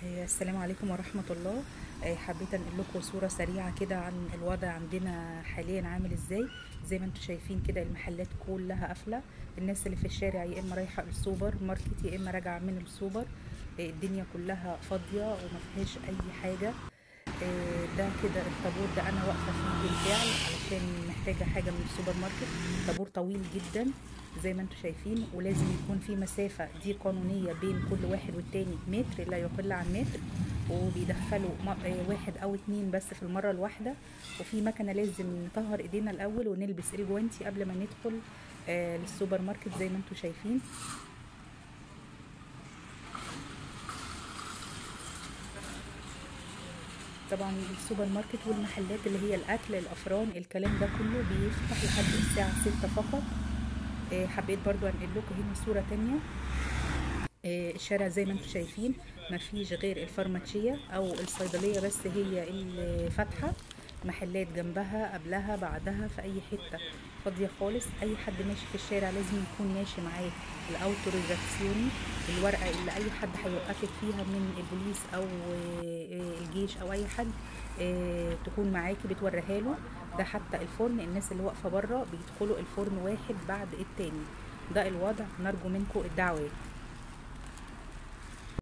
آه، السلام عليكم ورحمة الله آه، حبيت انقل لكم صورة سريعة كده عن الوضع عندنا حاليا عامل ازاي زي ما انتم شايفين كده المحلات كلها قافلة الناس اللي في الشارع يا اما رايحة السوبر ماركت يا اما راجعة من السوبر آه، الدنيا كلها فاضية وما فيهاش اي حاجة آه، ده كده الطابور ده انا واقفة فيه بالفعل علشان محتاجة حاجة من السوبر ماركت طابور طويل جدا زي ما انتم شايفين ولازم يكون في مسافة دي قانونية بين كل واحد والتاني متر لا يقل عن متر وبيدخلوا م- آه، واحد او اتنين بس في المرة الواحدة وفي مكنة لازم نطهر ايدينا الاول ونلبس الجوانتي قبل ما ندخل آه، للسوبر ماركت زي ما انتم شايفين طبعا السوبر ماركت والمحلات اللي هي الاكل الافران الكلام ده كله بيفتح لحد الساعة ستة فقط آه، حبيت برضو انقل لكم هنا صورة تانية آه، الشارع زي ما انتم شايفين ما فيش غير الفارماتشية او الصيدلية بس هي اللي فاتحة محلات جنبها قبلها بعدها في اي حتة فاضية خالص اي حد ماشي في الشارع لازم يكون ماشي معاه الاوتوريزاسيوني الورقة اللي اي حد هيوقفك فيها من البوليس او آه، الجيش او اي حد آه، تكون معاكي بتوريها له ده حتى الفرن الناس اللي واقفة بره بيدخلوا الفرن واحد بعد التاني ده الوضع نرجو منكم الدعوات